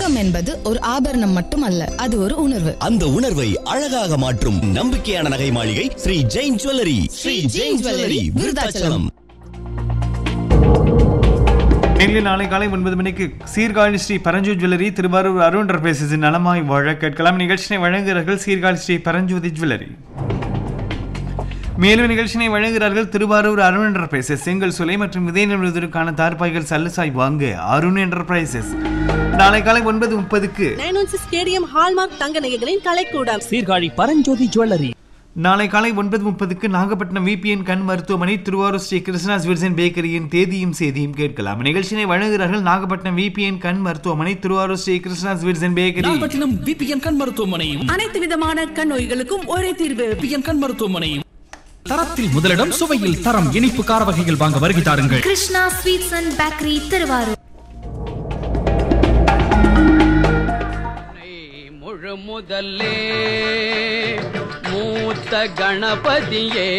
தங்கம் என்பது ஒரு ஆபரணம் மட்டுமல்ல அது ஒரு உணர்வு அந்த உணர்வை அழகாக மாற்றும் நம்பிக்கையான நகை மாளிகை ஸ்ரீ ஜெயின் ஜுவல்லரி ஸ்ரீ ஜெயின் ஜுவல்லரி விருதாச்சலம் நெல்லில் நாளை காலை ஒன்பது மணிக்கு சீர்காழி ஸ்ரீ பரஞ்சு ஜுவல்லரி திருவாரூர் அருண் பேசிஸ் நலமாய் வாழ கேட்கலாம் நிகழ்ச்சியை வழங்குகிறார்கள் சீர்காழி ஸ்ரீ பரஞ்சோதி ஜுவல்லரி மேலும் நிகழ்ச்சியை வழங்குகிறார்கள் திருவாரூர் அருண் என்டர்பிரைசஸ் செங்கல் சுலை மற்றும் விதை நிறுவனத்திற்கான தார்பாய்கள் சல்லுசாய் வாங்க அருண் என்டர்பிரைசஸ் நாளை காலை ஒன்பது முப்பதுக்கு nine one six KDM hallmark தங்க நகைகளின் கலைக்கூடம் சீர்காழி பரஞ்சோதி ஜுவல்லரி நாளை காலை ஒன்பது முப்பதுக்கு நாகப்பட்டினம் விபிஎன் கண் மருத்துவமனை திருவாரூர் ஸ்ரீ கிருஷ்ணாஸ் வில்சன் பேக்கரியின் தேதியும் செய்தியும் கேட்கலாம் நிகழ்ச்சியை வழங்குகிறார்கள் நாகப்பட்டினம் விபிஎன் கண் மருத்துவமனை Thiruvarur Sri Krishna's Wilson bakery Nagapattinam VPN கண் மருத்துவமனையும் அனைத்து விதமான கண் நோய்களுக்கும் ஒரே தீர்வு விபிஎன் கண் மருத்துவமனையும் தரத்தில் முதலிடம் சுவையில் தரம் இனிப்பு கார வகைகள் வாங்க வருகை தாருங்கள் Krishna sweets and bakery Thiruvarur முழு முதல்லே மூத்த கணபதியே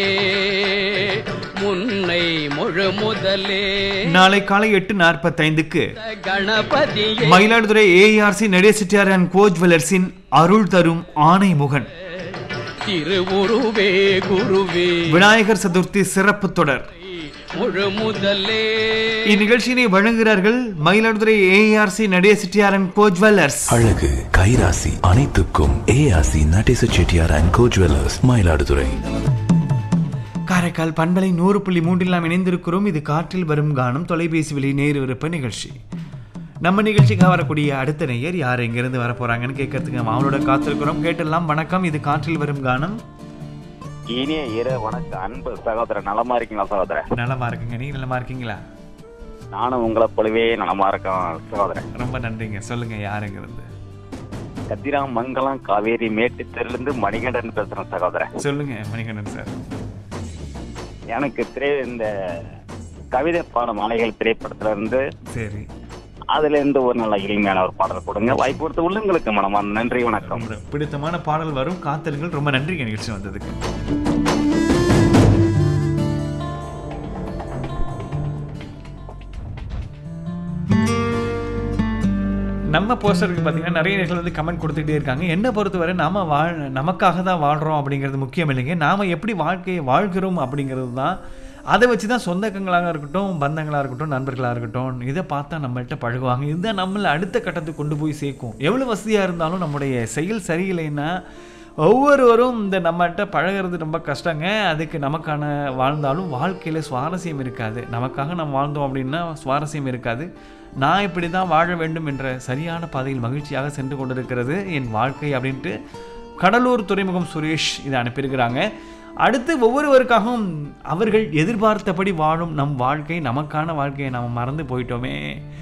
முன்னை முழு முதலே நாளை காலை எட்டு நாற்பத்தைந்துக்கு கணபதியே Mayiladuthurai ARC Natesachettiar and co ஜுவல்லர்ஸின் அருள் தரும் ஆணை முகன் திருவுருவே குருவே விநாயகர் சதுர்த்தி சிறப்பு தொடர் முழு முதலே இந்நிகழ்ச்சியினை வழங்குகிறார்கள் Mayiladuthurai ARC Natesachettiar and co jewellers அழகு கைராசி அனைத்துக்கும் ARC Natesa Chettiar and co jewellers Mayiladuthurai Karaikal பண்பலை நூறு புள்ளி மூன்றில் நாம் இணைந்திருக்கிறோம் இது காற்றில் வரும் கானம் தொலைபேசி வழி நேரு விருப்ப நிகழ்ச்சி நம்ம நிகழ்ச்சிக்காக வரக்கூடிய அடுத்த நேயர் யார் எங்கிருந்து வர போறாங்கன்னு கேட்கறதுக்கு நம்ம அவளோட காத்திருக்கிறோம் கேட்டெல்லாம் வணக்கம் இது காற்றில் வரும் கானம் இனிய இர வணக்கம் அன்பு சகோதரர் நலமா இருக்கீங்களா சகோதரர் நலமா இருக்குங்க நீங்க நலமா இருக்கீங்களா நானும் உங்களை போலவே நலமா இருக்கேன் சகோதரன் ரொம்ப நன்றிங்க சொல்லுங்க யாருங்கிறது கத்திராம் மங்கலம் காவேரி மேட்டு தெருலேருந்து மணிகண்டன் பேசுறேன் சகோதரன் சொல்லுங்க மணிகண்டன் சார் எனக்கு திரை இந்த கவிதை பாடம் மாலைகள் திரைப்படத்துல இருந்து சரி அதுல இருந்து ஒரு நல்ல எளிமையான ஒரு பாடல் கொடுங்க வாய்ப்பு கொடுத்த உள்ளங்களுக்கு மனமான நன்றி வணக்கம் ரொம்ப பிடித்தமான பாடல் வரும் காத்திருங்கள் ரொம்ப நன்றிங்க நிகழ்ச்சி வந்ததுக்கு நம்ம போஸ்டருக்கு பார்த்தீங்கன்னா நிறைய நேர்கள் வந்து கமெண்ட் கொடுத்துக்கிட்டே இருக்காங்க என்னை பொறுத்தவரை நாம வாழ் நமக்காக தான் வாழ்கிறோம் அப்படிங்கிறது முக்கியம் இல்லைங்க நாம் எப்படி வாழ்க்கையை வாழ்கிறோம் அப்படிங்கிறது தான் அதை வச்சு தான் சொந்தக்கங்களாக இருக்கட்டும் பந்தங்களாக இருக்கட்டும் நண்பர்களாக இருக்கட்டும் இதை பார்த்தா நம்மள்கிட்ட பழகுவாங்க இதுதான் நம்மளை அடுத்த கட்டத்துக்கு கொண்டு போய் சேர்க்கும் எவ்வளோ வசதியாக இருந்தாலும் நம்முடைய செயல் சரியில்லைன்னா ஒவ்வொருவரும் இந்த நம்மகிட்ட பழகிறது ரொம்ப கஷ்டங்க அதுக்கு நமக்கான வாழ்ந்தாலும் வாழ்க்கையில் சுவாரஸ்யம் இருக்காது நமக்காக நம்ம வாழ்ந்தோம் அப்படின்னா சுவாரஸ்யம் இருக்காது நான் இப்படி தான் வாழ வேண்டும் என்ற சரியான பாதையில் மகிழ்ச்சியாக சென்று கொண்டிருக்கிறது என் வாழ்க்கை அப்படின்ட்டு கடலூர் துறைமுகம் சுரேஷ் இதை அனுப்பியிருக்கிறாங்க அடுத்து ஒவ்வொருவருக்காகவும் அவர்கள் எதிர்பார்த்தபடி வாழும் நம் வாழ்க்கை நமக்கான வாழ்க்கையை நாம் மறந்து போயிட்டோமே